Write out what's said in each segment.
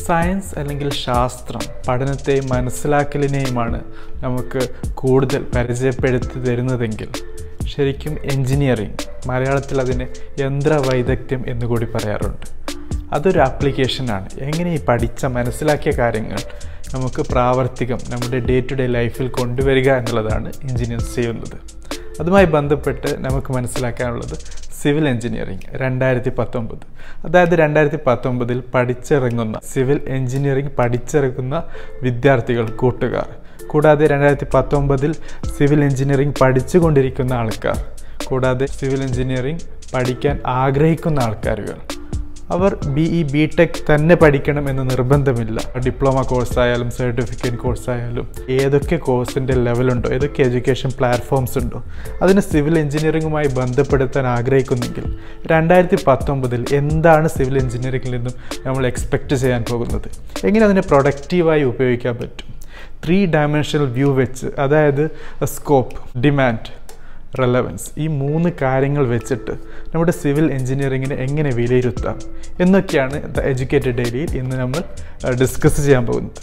science അല്ലെങ്കിൽ ശാസ്ത്രം പഠനത്തെയും മനസ്സിലാക്കലിനെയുമാണ് നമുക്ക് കൂടുതൽ പരിചയപ്പെടുത്തി തരുന്നതെങ്കിൽ ശരിക്കും എൻജിനീയറിങ് മലയാളത്തിൽ അതിന് യന്ത്രവൈദഗ്ധ്യം എന്നുകൂടി പറയാറുണ്ട് അതൊരു ആപ്ലിക്കേഷനാണ് എങ്ങനെ ഈ പഠിച്ച മനസ്സിലാക്കിയ കാര്യങ്ങൾ നമുക്ക് പ്രാവർത്തികം നമ്മുടെ ഡേ ടു ഡേ ലൈഫിൽ കൊണ്ടുവരിക എന്നുള്ളതാണ് എൻജിനീയേഴ്സ് ചെയ്യുന്നത് അതുമായി ബന്ധപ്പെട്ട് നമുക്ക് മനസ്സിലാക്കാനുള്ളത് സിവിൽ എഞ്ചിനീയറിംഗ് രണ്ടായിരത്തി പത്തൊമ്പത് അതായത് രണ്ടായിരത്തി പത്തൊമ്പതിൽ പഠിച്ചിറങ്ങുന്ന സിവിൽ എഞ്ചിനീയറിംഗ് പഠിച്ചിറങ്ങുന്ന വിദ്യാർത്ഥികൾ കൂട്ടുകാർ കൂടാതെ രണ്ടായിരത്തി പത്തൊമ്പതിൽ സിവിൽ എഞ്ചിനീയറിംഗ് പഠിച്ചുകൊണ്ടിരിക്കുന്ന ആൾക്കാർ കൂടാതെ സിവിൽ എഞ്ചിനീയറിംഗ് പഠിക്കാൻ ആഗ്രഹിക്കുന്ന ആൾക്കാരുകൾ അവർ ബി ഇ ബി ടെക് തന്നെ പഠിക്കണം എന്ന് നിർബന്ധമില്ല ഡിപ്ലോമ കോഴ്സ് ആയാലും സർട്ടിഫിക്കറ്റ് കോഴ്സ് ആയാലും ഏതൊക്കെ കോഴ്സിൻ്റെ ലെവലുണ്ടോ ഏതൊക്കെ എഡ്യൂക്കേഷൻ പ്ലാറ്റ്ഫോംസ് ഉണ്ടോ അതിന് സിവിൽ എഞ്ചിനീയറിംഗുമായി ബന്ധപ്പെടുത്താൻ ആഗ്രഹിക്കുന്നെങ്കിൽ രണ്ടായിരത്തി പത്തൊമ്പതിൽ എന്താണ് സിവിൽ എഞ്ചിനീയറിംഗിൽ നിന്നും നമ്മൾ എക്സ്പെക്റ്റ് ചെയ്യാൻ പോകുന്നത് എങ്ങനെ അതിനെ പ്രൊഡക്റ്റീവായി ഉപയോഗിക്കാൻ പറ്റും ത്രീ ഡയമെൻഷണൽ വ്യൂ വെച്ച് അതായത് സ്കോപ്പ് ഡിമാൻഡ് റെലവൻസ് ഈ മൂന്ന് കാര്യങ്ങൾ വെച്ചിട്ട് നമ്മുടെ സിവിൽ എഞ്ചിനീയറിങ്ങിനെ എങ്ങനെ വിലയിരുത്താം എന്നൊക്കെയാണ് ദ എഡ്യൂക്കേറ്റഡ് ഡെയിലിയിൽ ഇന്ന് നമ്മൾ ഡിസ്കസ് ചെയ്യാൻ പോകുന്നത്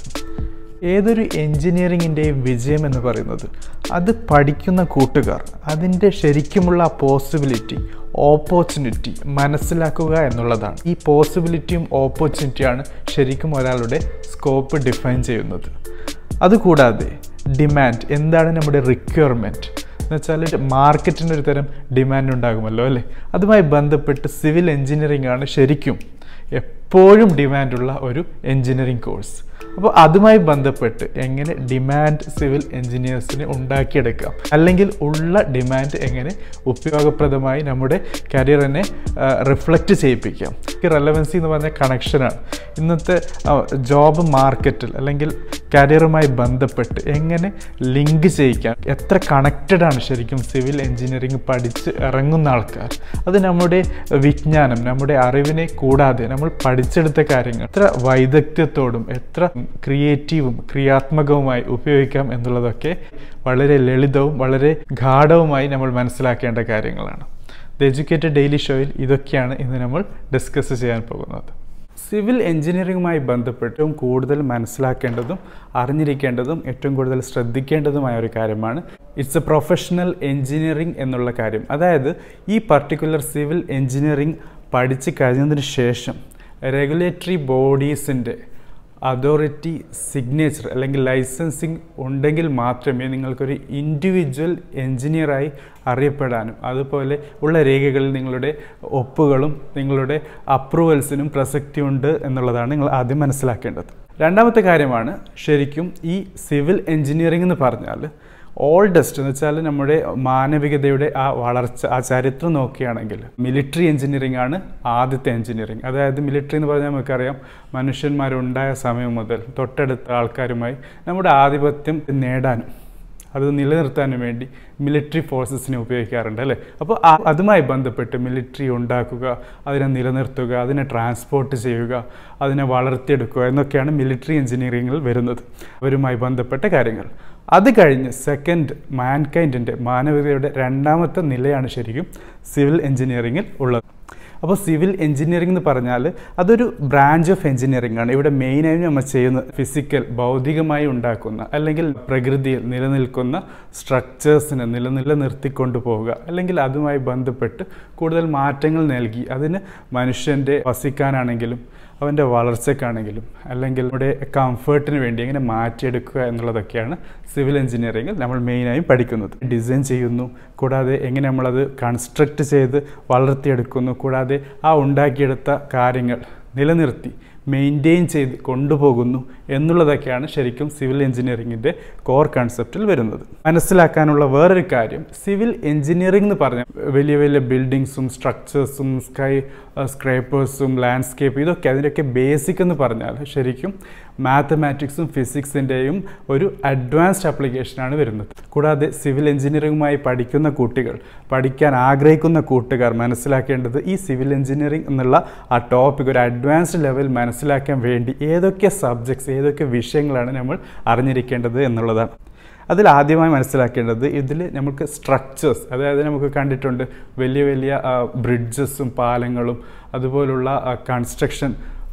ഏതൊരു എൻജിനീയറിങ്ങിൻ്റെയും വിജയം എന്ന് പറയുന്നത് അത് പഠിക്കുന്ന കൂട്ടുകാർ അതിൻ്റെ ശരിക്കുമുള്ള ആ പോസിബിലിറ്റി ഓപ്പർച്യൂണിറ്റി മനസ്സിലാക്കുക എന്നുള്ളതാണ് ഈ പോസിബിലിറ്റിയും ഓപ്പർച്യൂണിറ്റിയാണ് ശരിക്കും ഒരാളുടെ സ്കോപ്പ് ഡിഫൈൻ ചെയ്യുന്നത് അതുകൂടാതെ ഡിമാൻഡ് എന്താണ് നമ്മുടെ റിക്വയർമെൻറ്റ് എന്ന് വെച്ചാൽ മാർക്കറ്റിന് ഒരു തരം ഡിമാൻഡ് ഉണ്ടാകുമല്ലോ അല്ലേ അതുമായി ബന്ധപ്പെട്ട് സിവിൽ എഞ്ചിനീയറിംഗ് ആണ് ശരിക്കും എപ്പോഴും ഡിമാൻഡുള്ള ഒരു എഞ്ചിനീയറിംഗ് കോഴ്സ് അപ്പോൾ അതുമായി ബന്ധപ്പെട്ട് എങ്ങനെ ഡിമാൻഡ് സിവിൽ എഞ്ചിനീയേഴ്സിനെ ഉണ്ടാക്കിയെടുക്കാം അല്ലെങ്കിൽ ഉള്ള ഡിമാൻഡ് എങ്ങനെ ഉപയോഗപ്രദമായി നമ്മുടെ കരിയറിനെ റിഫ്ലക്റ്റ് ചെയ്യിപ്പിക്കാം ഈ റെലവൻസി എന്ന് പറഞ്ഞ കണക്ഷനാണ് ഇന്നത്തെ ജോബ് മാർക്കറ്റിൽ അല്ലെങ്കിൽ കരിയറുമായി ബന്ധപ്പെട്ട് എങ്ങനെ ലിങ്ക് ചെയ്യിക്കാം എത്ര കണക്റ്റഡ് ആണ് ശരിക്കും സിവിൽ എഞ്ചിനീയറിംഗ് പഠിച്ച് ഇറങ്ങുന്ന ആൾക്കാർ അത് നമ്മുടെ വിജ്ഞാനം നമ്മുടെ അറിവിനെ കൂടാതെ നമ്മൾ പഠിച്ചെടുത്ത കാര്യങ്ങൾ എത്ര വൈദഗ്ധ്യത്തോടും എത്ര ക്രിയേറ്റീവും ക്രിയാത്മകവുമായി ഉപയോഗിക്കാം എന്നുള്ളതൊക്കെ വളരെ ലളിതവും വളരെ ഗാഠവുമായി നമ്മൾ മനസ്സിലാക്കേണ്ട കാര്യങ്ങളാണ് ദ എഡ്യൂക്കേറ്റഡ് ഡെയിലി ഷോയിൽ ഇതൊക്കെയാണ് ഇന്ന് നമ്മൾ ഡിസ്കസ് ചെയ്യാൻ പോകുന്നത് സിവിൽ എഞ്ചിനീയറിംഗുമായി ബന്ധപ്പെട്ട് ഏറ്റവും കൂടുതൽ മനസ്സിലാക്കേണ്ടതും അറിഞ്ഞിരിക്കേണ്ടതും ഏറ്റവും കൂടുതൽ ശ്രദ്ധിക്കേണ്ടതുമായ ഒരു കാര്യമാണ് ഇറ്റ്സ് എ പ്രൊഫഷണൽ എഞ്ചിനീയറിംഗ് എന്നുള്ള കാര്യം അതായത് ഈ പർട്ടിക്കുലർ സിവിൽ എഞ്ചിനീയറിംഗ് പഠിച്ചു കഴിഞ്ഞതിന് ശേഷം റെഗുലേറ്ററി ബോഡീസിൻ്റെ അതോറിറ്റി സിഗ്നേച്ചർ അല്ലെങ്കിൽ ലൈസൻസിങ് ഉണ്ടെങ്കിൽ മാത്രമേ നിങ്ങൾക്കൊരു ഇൻഡിവിജ്വൽ എൻജിനീയറായി അറിയപ്പെടാനും അതുപോലെ ഉള്ള രേഖകളിൽ നിങ്ങളുടെ ഒപ്പുകളും നിങ്ങളുടെ അപ്രൂവൽസിനും പ്രസക്തിയുണ്ട് എന്നുള്ളതാണ് നിങ്ങൾ ആദ്യം മനസ്സിലാക്കേണ്ടത് രണ്ടാമത്തെ കാര്യമാണ് ശരിക്കും ഈ സിവിൽ എൻജിനീയറിംഗ് എന്ന് പറഞ്ഞാൽ ഓൾഡസ്റ്റ് എന്ന് വെച്ചാൽ നമ്മുടെ മാനവികതയുടെ ആ വളർച്ച ആ ചരിത്രം നോക്കുകയാണെങ്കിൽ മിലിറ്ററി എഞ്ചിനീയറിംഗ് ആണ് ആദ്യത്തെ എഞ്ചിനീയറിംഗ് അതായത് മിലിറ്ററി എന്ന് പറഞ്ഞാൽ നമുക്കറിയാം മനുഷ്യന്മാരുണ്ടായ സമയം മുതൽ തൊട്ടടുത്ത ആൾക്കാരുമായി നമ്മുടെ ആധിപത്യം നേടാനും അത് നിലനിർത്താനും വേണ്ടി മിലിറ്ററി ഫോഴ്സസിനെ ഉപയോഗിക്കാറുണ്ട് അല്ലേ അപ്പോൾ അതുമായി ബന്ധപ്പെട്ട് മിലിറ്ററി ഉണ്ടാക്കുക അതിനെ നിലനിർത്തുക അതിനെ ട്രാൻസ്പോർട്ട് ചെയ്യുക അതിനെ വളർത്തിയെടുക്കുക എന്നൊക്കെയാണ് മിലിറ്ററി എഞ്ചിനീയറിംഗിൽ വരുന്നത് അവരുമായി ബന്ധപ്പെട്ട കാര്യങ്ങൾ അത് കഴിഞ്ഞ് സെക്കൻഡ് മാൻകൈൻഡിൻ്റെ മാനവികതയുടെ രണ്ടാമത്തെ നിലയാണ് ശരിക്കും സിവിൽ എഞ്ചിനീയറിംഗിൽ ഉള്ളത് അപ്പോൾ സിവിൽ എഞ്ചിനീയറിംഗ് എന്ന് പറഞ്ഞാൽ അതൊരു ബ്രാഞ്ച് ഓഫ് എഞ്ചിനീയറിംഗ് ആണ് ഇവിടെ മെയിനായും നമ്മൾ ചെയ്യുന്ന ഫിസിക്കൽ ഭൗതികമായി ഉണ്ടാക്കുന്ന അല്ലെങ്കിൽ പ്രകൃതിയിൽ നിലനിൽക്കുന്ന സ്ട്രക്ചേഴ്സിനെ നിലനിലനിർത്തിക്കൊണ്ടു പോവുക അല്ലെങ്കിൽ അതുമായി ബന്ധപ്പെട്ട് കൂടുതൽ മാറ്റങ്ങൾ നൽകി അതിന് മനുഷ്യൻ്റെ വസിക്കാനാണെങ്കിലും അവൻ്റെ വളർച്ചയ്ക്കാണെങ്കിലും അല്ലെങ്കിൽ നമ്മുടെ കംഫേർട്ടിന് വേണ്ടി എങ്ങനെ മാറ്റിയെടുക്കുക എന്നുള്ളതൊക്കെയാണ് സിവിൽ എഞ്ചിനീയറിംഗിൽ നമ്മൾ മെയിനായും പഠിക്കുന്നത് ഡിസൈൻ ചെയ്യുന്നു കൂടാതെ എങ്ങനെ നമ്മളത് കൺസ്ട്രക്റ്റ് ചെയ്ത് വളർത്തിയെടുക്കുന്നു കൂടാതെ ആ ഉണ്ടാക്കിയെടുത്ത കാര്യങ്ങൾ നിലനിർത്തി മെയിൻറ്റെയിൻ ചെയ്ത് കൊണ്ടുപോകുന്നു എന്നുള്ളതൊക്കെയാണ് ശരിക്കും സിവിൽ എഞ്ചിനീയറിംഗിൻ്റെ കോർ കൺസെപ്റ്റിൽ വരുന്നത് മനസ്സിലാക്കാനുള്ള വേറൊരു കാര്യം സിവിൽ എഞ്ചിനീയറിംഗ് എന്ന് പറഞ്ഞാൽ വലിയ വലിയ ബിൽഡിങ്സും സ്ട്രക്ചേഴ്സും സ്കൈ സ്ക്രേപ്പേഴ്സും ലാൻഡ്സ്കേപ്പ് ഇതൊക്കെ അതിൻ്റെയൊക്കെ ബേസിക് എന്ന് പറഞ്ഞാൽ ശരിക്കും മാത്തമാറ്റിക്സും ഫിസിക്സിൻ്റെയും ഒരു അഡ്വാൻസ്ഡ് ആപ്ലിക്കേഷനാണ് വരുന്നത് കൂടാതെ സിവിൽ എഞ്ചിനീയറിംഗുമായി പഠിക്കുന്ന കുട്ടികൾ പഠിക്കാൻ ആഗ്രഹിക്കുന്ന കൂട്ടുകാർ മനസ്സിലാക്കേണ്ടത് ഈ സിവിൽ എഞ്ചിനീയറിംഗ് എന്നുള്ള ആ ടോപ്പിക് ഒരു അഡ്വാൻസ്ഡ് ലെവൽ മനസ്സിലാക്കാൻ വേണ്ടി ഏതൊക്കെ സബ്ജക്ട്സ് ഏതൊക്കെ വിഷയങ്ങളാണ് നമ്മൾ അറിഞ്ഞിരിക്കേണ്ടത് എന്നുള്ളതാണ് അതിൽ ആദ്യമായി മനസ്സിലാക്കേണ്ടത് ഇതിൽ നമുക്ക് സ്ട്രക്ചേഴ്സ് അതായത് നമുക്ക് കണ്ടിട്ടുണ്ട് വലിയ വലിയ ബ്രിഡ്ജസും പാലങ്ങളും അതുപോലുള്ള കൺസ്ട്രക്ഷൻ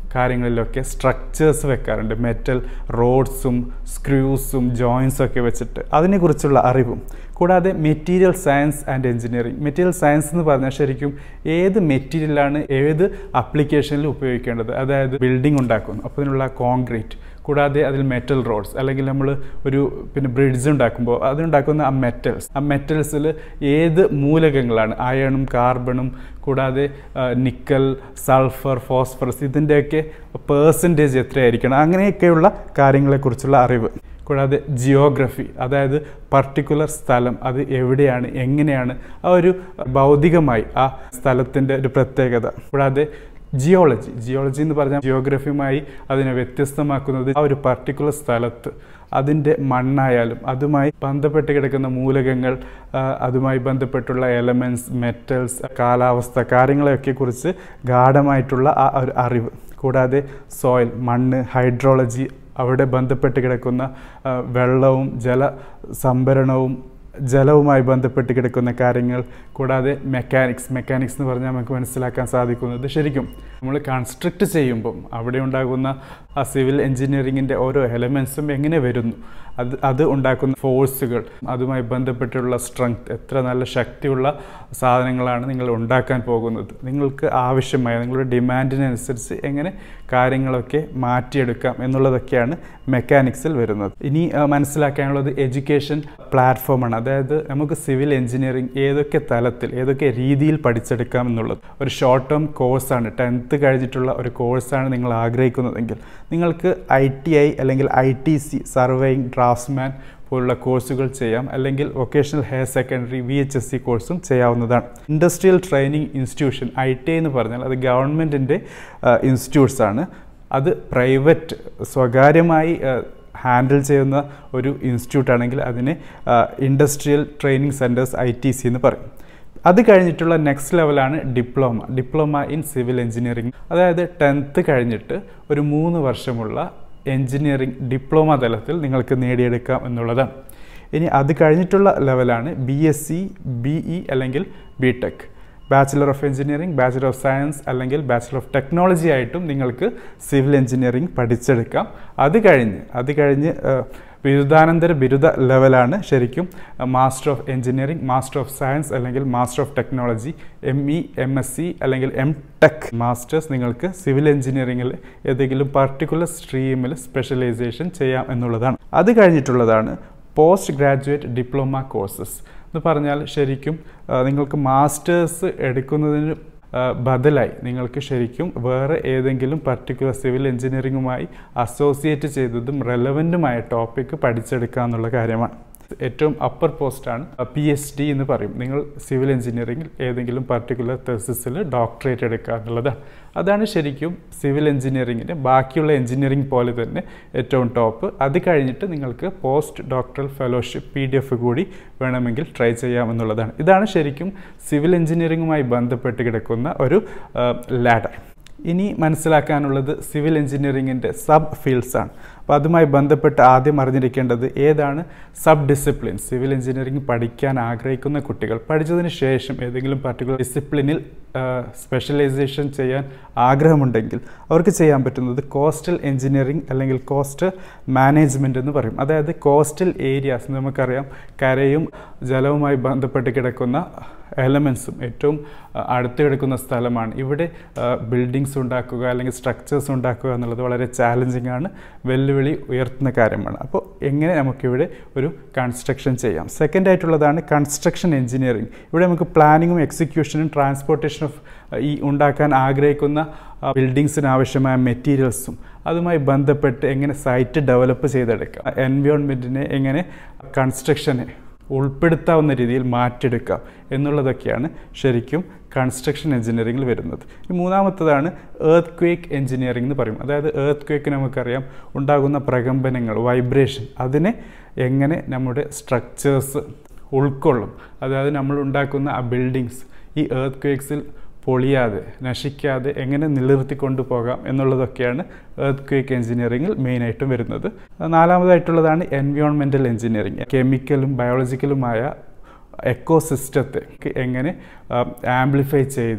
കാര്യങ്ങളിലൊക്കെ സ്ട്രക്ചേഴ്സ് വെക്കാറുണ്ട് മെറ്റൽ റോഡ്സും സ്ക്രൂസും ജോയിൻസും ഒക്കെ വെച്ചിട്ട് അതിനെക്കുറിച്ചുള്ള അറിവും കൂടാതെ material science and engineering material science എന്ന് പറഞ്ഞാൽ ശരിക്കും ഏത് മെറ്റീരിയലാണ് ഏത് അപ്ലിക്കേഷനിൽ ഉപയോഗിക്കേണ്ടത് അതായത് ബിൽഡിംഗ് ഉണ്ടാക്കുന്നു അപ്പോൾ അതിനുള്ള കോൺക്രീറ്റ് കൂടാതെ അതിൽ മെറ്റൽ റോഡ്സ് അല്ലെങ്കിൽ നമ്മൾ ഒരു പിന്നെ ബ്രിഡ്ജ് ഉണ്ടാക്കുമ്പോൾ അതുണ്ടാക്കുന്ന ആ മെറ്റൽസ് ആ മെറ്റൽസിൽ ഏത് മൂലകങ്ങളാണ് അയണും കാർബണും കൂടാതെ നിക്കൽ സൾഫർ ഫോസ്ഫറസ് ഇതിൻ്റെയൊക്കെ പേഴ്സൻറ്റേജ് എത്രയായിരിക്കണം അങ്ങനെയൊക്കെയുള്ള കാര്യങ്ങളെക്കുറിച്ചുള്ള അറിവ് കൂടാതെ ജിയോഗ്രഫി അതായത് പർട്ടിക്കുലർ സ്ഥലം അത് എവിടെയാണ് എങ്ങനെയാണ് ആ ഒരു ഭൗതികമായി ആ സ്ഥലത്തിൻ്റെ ഒരു പ്രത്യേകത കൂടാതെ ജിയോളജി ജിയോളജി എന്ന് പറഞ്ഞാൽ ജിയോഗ്രഫിയുമായി അതിനെ വ്യത്യസ്തമാക്കുന്നത് ആ ഒരു പർട്ടിക്കുലർ സ്ഥലത്ത് അതിൻ്റെ മണ്ണായാലും അതുമായി ബന്ധപ്പെട്ട് കിടക്കുന്ന മൂലകങ്ങൾ അതുമായി ബന്ധപ്പെട്ടുള്ള എലമെൻറ്റ്സ് മെറ്റൽസ് കാലാവസ്ഥ കാര്യങ്ങളെയൊക്കെ കുറിച്ച് ഗാഠമായിട്ടുള്ള ആ ഒരു അറിവ് കൂടാതെ സോയിൽ മണ്ണ് ഹൈഡ്രോളജി അവിടെ ബന്ധപ്പെട്ട് കിടക്കുന്ന വെള്ളവും ജല സംഭരണവും ജലവുമായി ബന്ധപ്പെട്ട് കിടക്കുന്ന കാര്യങ്ങൾ കൂടാതെ മെക്കാനിക്സ് മെക്കാനിക്സ് എന്ന് പറഞ്ഞാൽ നമുക്ക് മനസ്സിലാക്കാൻ സാധിക്കുന്നത് ശരിക്കും നമ്മൾ കൺസ്ട്രക്റ്റ് ചെയ്യുമ്പം അവിടെ ഉണ്ടാകുന്ന ആ സിവിൽ എഞ്ചിനീയറിങ്ങിൻ്റെ ഓരോ എലമെൻസും എങ്ങനെ വരുന്നു അത് അത് ഉണ്ടാക്കുന്ന ഫോഴ്സുകൾ അതുമായി ബന്ധപ്പെട്ടുള്ള സ്ട്രെങ്ത് എത്ര നല്ല ശക്തിയുള്ള സാധനങ്ങളാണ് നിങ്ങൾ ഉണ്ടാക്കാൻ പോകുന്നത് നിങ്ങൾക്ക് ആവശ്യമായ നിങ്ങളുടെ ഡിമാൻഡിനനുസരിച്ച് എങ്ങനെ കാര്യങ്ങളൊക്കെ മാറ്റിയെടുക്കാം എന്നുള്ളതൊക്കെയാണ് മെക്കാനിക്സിൽ വരുന്നത് ഇനി മനസ്സിലാക്കാനുള്ളത് എഡ്യൂക്കേഷൻ പ്ലാറ്റ്ഫോമാണ് അതായത് നമുക്ക് സിവിൽ എഞ്ചിനീയറിംഗ് ഏതൊക്കെ തലത്തിൽ ഏതൊക്കെ രീതിയിൽ പഠിച്ചെടുക്കാം എന്നുള്ളത് ഒരു ഷോർട്ട് ടേം കോഴ്സാണ് ടെൻത്ത് കഴിഞ്ഞിട്ടുള്ള ഒരു കോഴ്സാണ് നിങ്ങൾ ആഗ്രഹിക്കുന്നതെങ്കിൽ നിങ്ങൾക്ക് ഐ ടി ഐ അല്ലെങ്കിൽ I T C surveying draftsman പോലുള്ള കോഴ്സുകൾ ചെയ്യാം അല്ലെങ്കിൽ vocational higher secondary V H S C കോഴ്സും ചെയ്യാവുന്നതാണ് industrial training institution I T I എന്ന് പറഞ്ഞാൽ അത് ഗവൺമെൻറ്റിൻ്റെ ഇൻസ്റ്റിറ്റ്യൂട്ട്സ് ആണ് അത് പ്രൈവറ്റ് സ്വകാര്യമായി ഹാൻഡിൽ ചെയ്യുന്ന ഒരു ഇൻസ്റ്റിറ്റ്യൂട്ട് ആണെങ്കിൽ അതിനെ industrial training centres I T C എന്ന് പറയും അത് കഴിഞ്ഞിട്ടുള്ള നെക്സ്റ്റ് ലെവലാണ് diploma diploma in civil engineering അതായത് ടെൻത്ത് കഴിഞ്ഞിട്ട് ഒരു മൂന്ന് വർഷമുള്ള എഞ്ചിനീയറിംഗ് ഡിപ്ലോമ തലത്തിൽ നിങ്ങൾക്ക് നേടിയെടുക്കാം എന്നുള്ളതാണ് ഇനി അത് കഴിഞ്ഞിട്ടുള്ള ലെവലാണ് B S C B E അല്ലെങ്കിൽ B tech bachelor of engineering bachelor of science അല്ലെങ്കിൽ ബാച്ചിലർ ഓഫ് ടെക്നോളജി ആയിട്ടും നിങ്ങൾക്ക് സിവിൽ എഞ്ചിനീയറിംഗ് പഠിച്ചെടുക്കാം അത് കഴിഞ്ഞ് അത് കഴിഞ്ഞ് ബിരുദാനന്തര ബിരുദ ലെവലാണ് ശരിക്കും master of engineering master of science അല്ലെങ്കിൽ master of technology M E M S C അല്ലെങ്കിൽ എം ടെക് മാസ്റ്റേഴ്സ് നിങ്ങൾക്ക് സിവിൽ എഞ്ചിനീയറിംഗിൽ ഏതെങ്കിലും പർട്ടിക്കുലർ സ്ട്രീമിൽ സ്പെഷ്യലൈസേഷൻ ചെയ്യാം എന്നുള്ളതാണ് അത് കഴിഞ്ഞിട്ടുള്ളതാണ് പോസ്റ്റ് ഗ്രാജുവേറ്റ് ഡിപ്ലോമ കോഴ്സസ് എന്ന് പറഞ്ഞാൽ ശരിക്കും നിങ്ങൾക്ക് മാസ്റ്റേഴ്സ് എടുക്കുന്നതിന് ബദലായി നിങ്ങൾക്ക് ശരിക്കും വേറെ ഏതെങ്കിലും പർട്ടിക്കുലർ സിവിൽ എഞ്ചിനീയറിംഗുമായി അസോസിയേറ്റ് ചെയ്തതും റെലവൻറ്റുമായ ടോപ്പിക്ക് പഠിച്ചെടുക്കുക എന്നുള്ള കാര്യമാണ് ഏറ്റവും അപ്പർ പോസ്റ്റാണ് പി എച്ച് ഡി എന്ന് പറയും നിങ്ങൾ സിവിൽ എഞ്ചിനീയറിംഗിൽ ഏതെങ്കിലും പർട്ടിക്കുലർ തെസിസിൽ ഡോക്ടറേറ്റ് എടുക്കുക എന്നുള്ളതാണ് അതാണ് ശരിക്കും സിവിൽ എഞ്ചിനീയറിങ്ങിൻ്റെ ബാക്കിയുള്ള എഞ്ചിനീയറിംഗ് പോലെ തന്നെ ഏറ്റവും ടോപ്പ് അത് കഴിഞ്ഞിട്ട് നിങ്ങൾക്ക് post doctoral fellowship P D F കൂടി വേണമെങ്കിൽ ട്രൈ ചെയ്യാമെന്നുള്ളതാണ് ഇതാണ് ശരിക്കും സിവിൽ എഞ്ചിനീയറിംഗുമായി ബന്ധപ്പെട്ട് കിടക്കുന്ന ഒരു ലാഡർ ഇനി മനസ്സിലാക്കാനുള്ളത് സിവിൽ എഞ്ചിനീയറിങ്ങിൻ്റെ സബ് ഫീൽഡ്സ് ആണ് അപ്പോൾ അതുമായി ബന്ധപ്പെട്ട് ആദ്യം അറിഞ്ഞിരിക്കേണ്ടത് ഏതാണ് സബ് ഡിസിപ്ലിൻ സിവിൽ എഞ്ചിനീയറിംഗ് പഠിക്കാൻ ആഗ്രഹിക്കുന്ന കുട്ടികൾ പഠിച്ചതിന് ശേഷം ഏതെങ്കിലും പർട്ടിക്കുലർ ഡിസിപ്ലിനിൽ സ്പെഷ്യലൈസേഷൻ ചെയ്യാൻ ആഗ്രഹമുണ്ടെങ്കിൽ അവർക്ക് ചെയ്യാൻ പറ്റുന്നത് കോസ്റ്റൽ എഞ്ചിനീയറിംഗ് അല്ലെങ്കിൽ കോസ്റ്റൽ മാനേജ്മെൻറ്റ് എന്ന് പറയും അതായത് കോസ്റ്റൽ ഏരിയാസ് നമുക്കറിയാം കരയും ജലവുമായി ബന്ധപ്പെട്ട് കിടക്കുന്ന എലമെൻസും ഏറ്റവും അടുത്ത് കിടക്കുന്ന സ്ഥലമാണ് ഇവിടെ ബിൽഡിങ്സ് ഉണ്ടാക്കുക അല്ലെങ്കിൽ സ്ട്രക്ചേഴ്സ് ഉണ്ടാക്കുക എന്നുള്ളത് വളരെ ചാലഞ്ചിങ് ആണ് വെല്ലുവിളി ഉയർത്തുന്ന കാര്യമാണ് അപ്പോൾ എങ്ങനെ നമുക്കിവിടെ ഒരു കൺസ്ട്രക്ഷൻ ചെയ്യാം സെക്കൻഡ് ആയിട്ടുള്ളതാണ് കൺസ്ട്രക്ഷൻ എഞ്ചിനീയറിംഗ് ഇവിടെ നമുക്ക് പ്ലാനിങ്ങും എക്സിക്യൂഷനും ട്രാൻസ്പോർട്ടേഷൻ ഓഫ് ഈ ഉണ്ടാക്കാൻ ആഗ്രഹിക്കുന്ന ബിൽഡിങ്സിന് ആവശ്യമായ മെറ്റീരിയൽസും അതുമായി ബന്ധപ്പെട്ട് എങ്ങനെ സൈറ്റ് ഡെവലപ്പ് ചെയ്തെടുക്കാം എൻവയോൺമെൻറ്റിനെ എങ്ങനെ കൺസ്ട്രക്ഷനെ ഉൾപ്പെടുത്താവുന്ന രീതിയിൽ മാറ്റിയെടുക്കാം എന്നുള്ളതൊക്കെയാണ് ശരിക്കും കൺസ്ട്രക്ഷൻ എഞ്ചിനീയറിംഗിൽ വരുന്നത് ഈ മൂന്നാമത്തതാണ് ഏർത്ത് ക്വേക്ക് എഞ്ചിനീയറിംഗ് എന്ന് പറയും അതായത് ഏർത്ത് ക്വേക്ക് നമുക്കറിയാം ഉണ്ടാകുന്ന പ്രകമ്പനങ്ങൾ വൈബ്രേഷൻ അതിനെ എങ്ങനെ നമ്മുടെ സ്ട്രക്ചേഴ്സ് ഉൾക്കൊള്ളും അതായത് നമ്മൾ ഉണ്ടാക്കുന്ന ആ ബിൽഡിങ്സ് ഈ ഏർത്ത് ക്വേക്സിൽ പൊളിയാതെ നശിക്കാതെ എങ്ങനെ നിലനിർത്തിക്കൊണ്ടു പോകാം എന്നുള്ളതൊക്കെയാണ് എർത്ത് ക്വേക്ക് എഞ്ചിനീയറിംഗിൽ മെയിനായിട്ടും വരുന്നത് നാലാമതായിട്ടുള്ളതാണ് എൻവയോൺമെൻറ്റൽ എഞ്ചിനീയറിംഗ് കെമിക്കലും ബയോളജിക്കലുമായ എക്കോ സിസ്റ്റത്തെ എങ്ങനെ ആംപ്ലിഫൈ ചെയ്ത്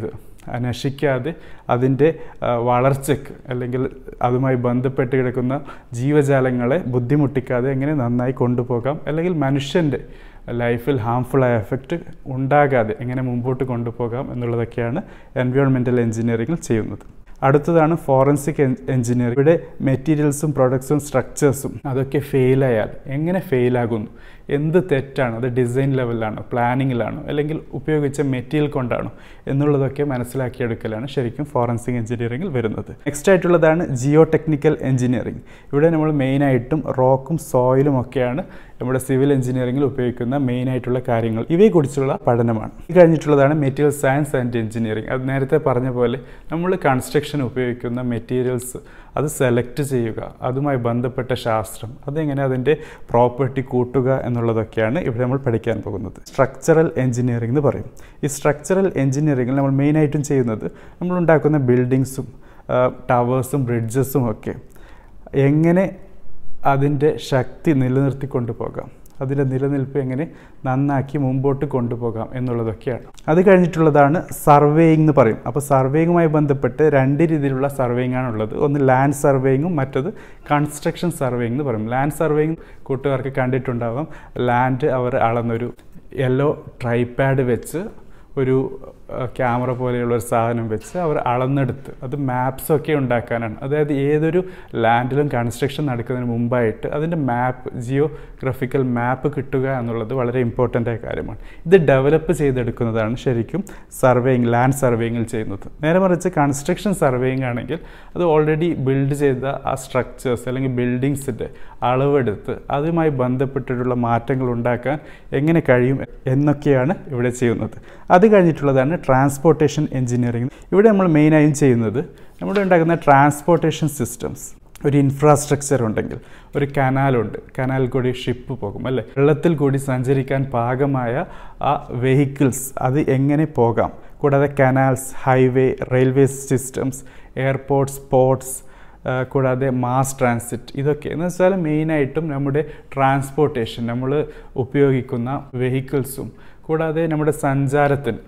നശിക്കാതെ അതിൻ്റെ ആ, വളർച്ചയ്ക്ക് അല്ലെങ്കിൽ അതുമായി ബന്ധപ്പെട്ട് കിടക്കുന്ന ജീവജാലങ്ങളെ ബുദ്ധിമുട്ടിക്കാതെ എങ്ങനെ നന്നായി കൊണ്ടുപോകാം അല്ലെങ്കിൽ മനുഷ്യൻ്റെ ലൈഫിൽ ഹാംഫുള്ളായ എഫക്റ്റ് ഉണ്ടാകാതെ എങ്ങനെ മുമ്പോട്ട് കൊണ്ടുപോകാം എന്നുള്ളതൊക്കെയാണ് എൻവയോൺമെൻറ്റൽ എഞ്ചിനീയറിംഗിൽ ചെയ്യുന്നത് അടുത്തതാണ് ഫോറൻസിക് എഞ്ചിനീയറിംഗ് ഇവിടെ മെറ്റീരിയൽസും പ്രൊഡക്ട്സും സ്ട്രക്ചേഴ്സും അതൊക്കെ ഫെയിലായാൽ എങ്ങനെ ഫെയിലാകുന്നു എന്ത് തെറ്റാണ് അത് ഡിസൈൻ ലെവലിലാണോ പ്ലാനിങ്ങിലാണോ അല്ലെങ്കിൽ ഉപയോഗിച്ച മെറ്റീരിയൽ കൊണ്ടാണോ എന്നുള്ളതൊക്കെ മനസ്സിലാക്കിയെടുക്കലാണ് ശരിക്കും ഫോറൻസിക് എഞ്ചിനീയറിംഗിൽ വരുന്നത് നെക്സ്റ്റ് ആയിട്ടുള്ളതാണ് ജിയോ ടെക്നിക്കൽ എഞ്ചിനീയറിംഗ് ഇവിടെ നമ്മൾ മെയിനായിട്ടും റോക്കും സോയിലും ഒക്കെയാണ് നമ്മുടെ സിവിൽ എഞ്ചിനീയറിംഗിൽ ഉപയോഗിക്കുന്ന മെയിൻ ആയിട്ടുള്ള കാര്യങ്ങൾ ഇവയെക്കുറിച്ചുള്ള പഠനമാണ് ഇത് കഴിഞ്ഞിട്ടുള്ളതാണ് മെറ്റീരിയൽ സയൻസ് ആൻഡ് എഞ്ചിനീയറിംഗ് അത് നേരത്തെ പറഞ്ഞ പോലെ നമ്മൾ കൺസ്ട്രക്ഷൻ ഉപയോഗിക്കുന്ന മെറ്റീരിയൽസ് അത് സെലക്ട് ചെയ്യുക അതുമായി ബന്ധപ്പെട്ട ശാസ്ത്രം അതെങ്ങനെ അതിൻ്റെ പ്രോപ്പർട്ടി കൂട്ടുക എന്നുള്ളതൊക്കെയാണ് ഇവിടെ നമ്മൾ പഠിക്കാൻ പോകുന്നത് സ്ട്രക്ചറൽ എഞ്ചിനീയറിംഗ് എന്ന് പറയും ഈ സ്ട്രക്ചറൽ എഞ്ചിനീയറിംഗിൽ നമ്മൾ മെയിനായിട്ടും ചെയ്യുന്നത് നമ്മൾ ഉണ്ടാക്കുന്ന ബിൽഡിങ്സും ടവേഴ്സും ബ്രിഡ്ജസും ഒക്കെ എങ്ങനെ അതിൻ്റെ ശക്തി നിലനിർത്തി കൊണ്ടുപോകാം അതിൻ്റെ നിലനിൽപ്പ് എങ്ങനെ നന്നാക്കി മുമ്പോട്ട് കൊണ്ടുപോകാം എന്നുള്ളതൊക്കെയാണ് അത് കഴിഞ്ഞിട്ടുള്ളതാണ് സർവേയിങ് എന്ന് പറയും അപ്പോൾ സർവേയിങ്ങുമായി ബന്ധപ്പെട്ട് രണ്ട് രീതിയിലുള്ള സർവേയിങ് ആണുള്ളത് ഒന്ന് ലാൻഡ് സർവേയിങ്ങും മറ്റത് കൺസ്ട്രക്ഷൻ സർവേയിങ് എന്ന് പറയും ലാൻഡ് സർവേയിങ് കൂട്ടുകാർക്ക് കണ്ടിട്ടുണ്ടാവാം ലാൻഡ് അവർ അളന്നൊരു യെല്ലോ ട്രൈപാഡ് വെച്ച് ഒരു ക്യാമറ പോലെയുള്ള ഒരു സാധനം വെച്ച് അവർ അളന്നെടുത്ത് അത് മാപ്സ് ഒക്കെ ഉണ്ടാക്കാനാണ് അതായത് ഏതൊരു ലാൻഡിലും കൺസ്ട്രക്ഷൻ നടക്കുന്നതിന് മുമ്പായിട്ട് അതിൻ്റെ മാപ്പ് ജിയോഗ്രഫിക്കൽ മാപ്പ് കിട്ടുക എന്നുള്ളത് വളരെ ഇമ്പോർട്ടൻ്റ് ആയ കാര്യമാണ് ഇത് ഡെവലപ്പ് ചെയ്തെടുക്കുന്നതാണ് ശരിക്കും സർവേയിങ് ലാൻഡ് സർവേയിങ്ങിൽ ചെയ്യുന്നത് നേരെ മറിച്ച് കൺസ്ട്രക്ഷൻ സർവേയിങ് ആണെങ്കിൽ അത് ഓൾറെഡി ബിൽഡ് ചെയ്ത ആ സ്ട്രക്ചേഴ്സ് അല്ലെങ്കിൽ ബിൽഡിങ്സിൻ്റെ അളവെടുത്ത് അതുമായി ബന്ധപ്പെട്ടിട്ടുള്ള മാറ്റങ്ങൾ ഉണ്ടാക്കാൻ എങ്ങനെ കഴിയും എന്നൊക്കെയാണ് ഇവിടെ ചെയ്യുന്നത് അത് കഴിഞ്ഞിട്ടുള്ളതാണ് ട്രാൻസ്പോർട്ടേഷൻ എഞ്ചിനീയറിംഗ് ഇവിടെ നമ്മൾ മെയിനായും ചെയ്യുന്നത് നമ്മുടെ ഉണ്ടാക്കുന്ന ട്രാൻസ്പോർട്ടേഷൻ സിസ്റ്റംസ് ഒരു ഇൻഫ്രാസ്ട്രക്ചർ ഉണ്ടെങ്കിൽ ഒരു കനാലുണ്ട് കനാൽ കൂടി ഷിപ്പ് പോകും അല്ലേ വെള്ളത്തിൽ കൂടി സഞ്ചരിക്കാൻ പാകമായ ആ വെഹിക്കിൾസ് അത് എങ്ങനെ പോകാം കൂടാതെ canals highway railway systems airports ports കൂടാതെ മാസ് ട്രാൻസിറ്റ് ഇതൊക്കെ എന്ന് വെച്ചാൽ മെയിനായിട്ടും നമ്മുടെ ട്രാൻസ്പോർട്ടേഷൻ നമ്മൾ ഉപയോഗിക്കുന്ന വെഹിക്കിൾസും കൂടാതെ നമ്മുടെ സഞ്ചാരത്തിന്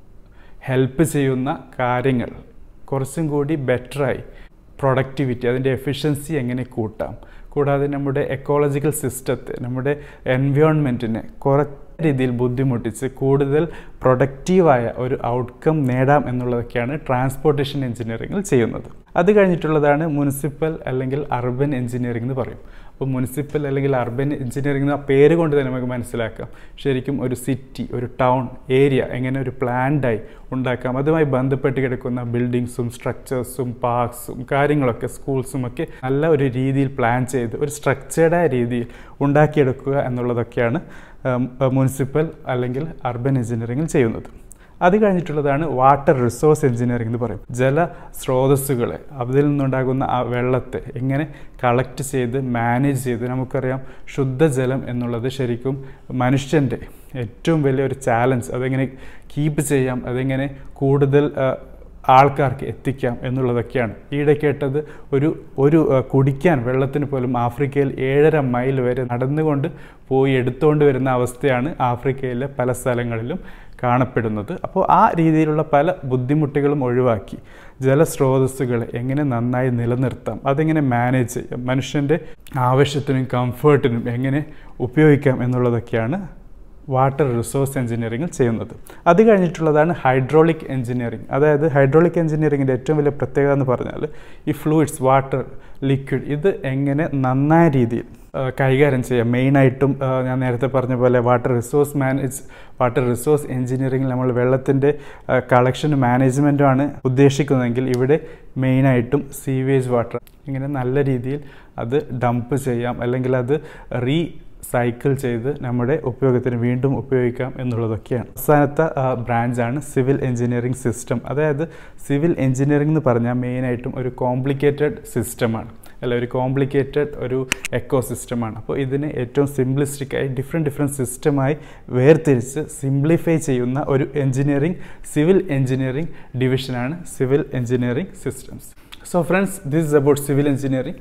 ഹെൽപ്പ് ചെയ്യുന്ന കാര്യങ്ങൾ കുറച്ചും കൂടി ബെറ്ററായി പ്രൊഡക്ടിവിറ്റി അതിൻ്റെ എഫിഷ്യൻസി എങ്ങനെ കൂട്ടാം കൂടാതെ നമ്മുടെ എക്കോളജിക്കൽ സിസ്റ്റത്തെ നമ്മുടെ എൻവയോൺമെൻറ്റിനെ കുറച്ച് രീതിയിൽ ബുദ്ധിമുട്ടിച്ച് കൂടുതൽ പ്രൊഡക്റ്റീവായ ഒരു ഔട്ട്കം നേടാം എന്നുള്ളതൊക്കെയാണ് ട്രാൻസ്പോർട്ടേഷൻ എഞ്ചിനീയറിംഗിൽ ചെയ്യുന്നത് അത് കഴിഞ്ഞിട്ടുള്ളതാണ് മുനിസിപ്പൽ അല്ലെങ്കിൽ അർബൻ എഞ്ചിനീയറിംഗ് എന്ന് പറയും അപ്പോൾ മുനിസിപ്പൽ അല്ലെങ്കിൽ അർബൻ എഞ്ചിനീയറിംഗ് എന്ന പേര് കൊണ്ട് തന്നെ നമുക്ക് മനസ്സിലാക്കാം ശരിക്കും ഒരു സിറ്റി ഒരു ടൗൺ ഏരിയ എങ്ങനെ ഒരു പ്ലാൻഡായി ഉണ്ടാക്കാം അതുമായി ബന്ധപ്പെട്ട് കിടക്കുന്ന ബിൽഡിങ്സും സ്ട്രക്ചേഴ്സും പാർക്സും കാര്യങ്ങളൊക്കെ സ്കൂൾസും ഒക്കെ നല്ല ഒരു രീതിയിൽ പ്ലാൻ ചെയ്ത് ഒരു സ്ട്രക്ചേർഡായ രീതിയിൽ ഉണ്ടാക്കിയെടുക്കുക എന്നുള്ളതൊക്കെയാണ് മുനിസിപ്പൽ അല്ലെങ്കിൽ അർബൻ എഞ്ചിനീയറിംഗിൽ ചെയ്യുന്നത് അത് കഴിഞ്ഞിട്ടുള്ളതാണ് വാട്ടർ റിസോഴ്സ് എഞ്ചിനീയറിംഗ് എന്ന് പറയും ജല സ്രോതസ്സുകളെ അതിൽ നിന്നുണ്ടാകുന്ന ആ വെള്ളത്തെ എങ്ങനെ കളക്ട് ചെയ്ത് മാനേജ് ചെയ്ത് നമുക്കറിയാം ശുദ്ധജലം എന്നുള്ളത് ശരിക്കും മനുഷ്യൻ്റെ ഏറ്റവും വലിയൊരു ചാലഞ്ച് അതെങ്ങനെ കീപ്പ് ചെയ്യാം അതെങ്ങനെ കൂടുതൽ ആൾക്കാർക്ക് എത്തിക്കാം എന്നുള്ളതൊക്കെയാണ് ഈയിടെ കേട്ടത് ഒരു ഒരു കുടിക്കാൻ വെള്ളത്തിന് പോലും ആഫ്രിക്കയിൽ ഏഴര മൈൽ വരെ നടന്നുകൊണ്ട് പോയി എടുത്തുകൊണ്ട് വരുന്ന അവസ്ഥയാണ് ആഫ്രിക്കയിലെ പല സ്ഥലങ്ങളിലും കാണപ്പെടുന്നത് അപ്പോൾ ആ രീതിയിലുള്ള പല ബുദ്ധിമുട്ടുകളും ഒഴിവാക്കി ജലസ്രോതസ്സുകളെ എങ്ങനെ നന്നായി നിലനിർത്താം അതെങ്ങനെ മാനേജ് ചെയ്യാം മനുഷ്യൻ്റെ ആവശ്യത്തിനും കംഫേർട്ടിനും എങ്ങനെ ഉപയോഗിക്കാം എന്നുള്ളതൊക്കെയാണ് വാട്ടർ റിസോഴ്സ് എഞ്ചിനീയറിംഗിൽ ചെയ്യുന്നത് അത് കഴിഞ്ഞിട്ടുള്ളതാണ് ഹൈഡ്രോളിക് എഞ്ചിനീയറിംഗ് അതായത് ഹൈഡ്രോളിക് എഞ്ചിനീയറിംഗിൻ്റെ ഏറ്റവും വലിയ പ്രത്യേകത എന്ന് പറഞ്ഞാൽ ഈ ഫ്ലൂയിഡ്സ് വാട്ടർ ലിക്വിഡ് ഇത് എങ്ങനെ നന്നായ രീതിയിൽ കൈകാര്യം ചെയ്യാം മെയിനായിട്ടും ഞാൻ നേരത്തെ പറഞ്ഞ പോലെ water resource manage water resource എഞ്ചിനീയറിംഗിൽ നമ്മൾ വെള്ളത്തിൻ്റെ കളക്ഷൻ മാനേജ്മെൻറ്റുമാണ് ഉദ്ദേശിക്കുന്നതെങ്കിൽ ഇവിടെ മെയിനായിട്ടും സീവേജ് വാട്ടർ ഇങ്ങനെ നല്ല രീതിയിൽ അത് ഡംപ് ചെയ്യാം അല്ലെങ്കിൽ അത് റീ സൈക്കിൾ ചെയ്ത് നമ്മുടെ ഉപയോഗത്തിന് വീണ്ടും ഉപയോഗിക്കാം എന്നുള്ളതൊക്കെയാണ് അവസാനത്തെ ബ്രാഞ്ചാണ് സിവിൽ എഞ്ചിനീയറിംഗ് സിസ്റ്റം അതായത് സിവിൽ എഞ്ചിനീയറിംഗ് എന്ന് പറഞ്ഞാൽ മെയിനായിട്ടും ഒരു കോംപ്ലിക്കേറ്റഡ് സിസ്റ്റമാണ് അല്ല ഒരു കോംപ്ലിക്കേറ്റഡ് ഒരു എക്കോ സിസ്റ്റമാണ് അപ്പോൾ ഇതിനെ ഏറ്റവും സിംപ്ലിസ്റ്റിക്കായി ഡിഫറെൻറ്റ് ഡിഫറെൻറ്റ് സിസ്റ്റമായി വേർതിരിച്ച് സിംപ്ലിഫൈ ചെയ്യുന്ന ഒരു എഞ്ചിനീയറിംഗ് സിവിൽ എഞ്ചിനീയറിംഗ് ഡിവിഷനാണ് civil engineering systems so friends this is about civil engineering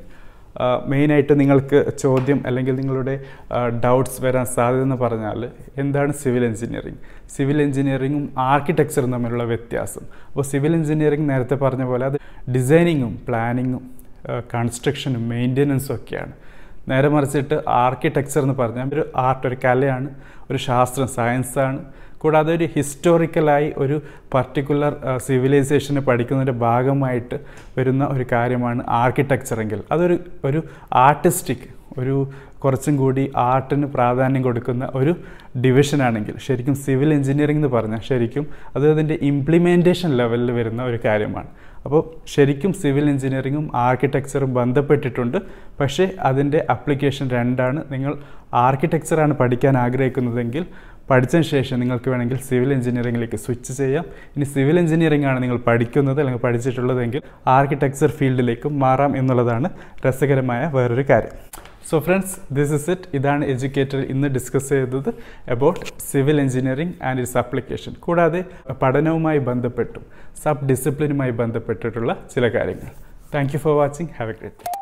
മെയിനായിട്ട് നിങ്ങൾക്ക് ചോദ്യം അല്ലെങ്കിൽ നിങ്ങളുടെ ഡൗട്ട്സ് വരാൻ സാധ്യത എന്ന് പറഞ്ഞാൽ എന്താണ് സിവിൽ എഞ്ചിനീയറിംഗ് സിവിൽ എഞ്ചിനീയറിംഗും ആർക്കിടെക്ചറും തമ്മിലുള്ള വ്യത്യാസം അപ്പോൾ സിവിൽ എഞ്ചിനീയറിംഗ് നേരത്തെ പറഞ്ഞ പോലെ അത് ഡിസൈനിങ്ങും പ്ലാനിങ്ങും കൺസ്ട്രക്ഷനും മെയിൻ്റെനൻസും ഒക്കെയാണ് നേരെ മറിച്ചിട്ട് ആർക്കിടെക്ചർ എന്ന് പറഞ്ഞാൽ ഒരു ആർട്ട് ഒരു കലയാണ് ഒരു ശാസ്ത്രം സയൻസാണ് കൂടാതെ ഒരു ഹിസ്റ്റോറിക്കലായി ഒരു പർട്ടിക്കുലർ സിവിലൈസേഷനെ പഠിക്കുന്നതിൻ്റെ ഭാഗമായിട്ട് വരുന്ന ഒരു കാര്യമാണ് ആർക്കിടെക്ചർ എങ്കിൽ അതൊരു ഒരു ആർട്ടിസ്റ്റിക് ഒരു കുറച്ചും കൂടി ആർട്ടിന് പ്രാധാന്യം കൊടുക്കുന്ന ഒരു ഡിവിഷനാണെങ്കിൽ ശരിക്കും സിവിൽ എഞ്ചിനീയറിംഗ് എന്ന് പറഞ്ഞാൽ ശരിക്കും അത് അതിൻ്റെ ഇംപ്ലിമെൻറ്റേഷൻ ലെവലിൽ വരുന്ന ഒരു കാര്യമാണ് അപ്പോൾ ശരിക്കും സിവിൽ എഞ്ചിനീയറിങ്ങും ആർക്കിടെക്ചറും ബന്ധപ്പെട്ടിട്ടുണ്ട് പക്ഷേ അതിൻ്റെ അപ്ലിക്കേഷൻ രണ്ടാണ് നിങ്ങൾ ആർക്കിടെക്ചറാണ് പഠിക്കാൻ ആഗ്രഹിക്കുന്നതെങ്കിൽ പഠിച്ചതിന് ശേഷം നിങ്ങൾക്ക് വേണമെങ്കിൽ സിവിൽ എഞ്ചിനീയറിംഗിലേക്ക് സ്വിച്ച് ചെയ്യാം ഇനി സിവിൽ എഞ്ചിനീയറിംഗ് ആണ് നിങ്ങൾ പഠിക്കുന്നത് അല്ലെങ്കിൽ പഠിച്ചിട്ടുള്ളതെങ്കിൽ ആർക്കിടെക്ചർ ഫീൽഡിലേക്കും മാറാം എന്നുള്ളതാണ് രസകരമായ വേറൊരു കാര്യം so friends this is it ഇതാണ് എഡ്യൂക്കേറ്റർ ഇന്ന് ഡിസ്കസ് ചെയ്തത് about civil engineering and its application കൂടാതെ പഠനവുമായി ബന്ധപ്പെട്ടും സബ് ഡിസിപ്ലിനുമായി ബന്ധപ്പെട്ടിട്ടുള്ള ചില കാര്യങ്ങൾ thank you for watching have a great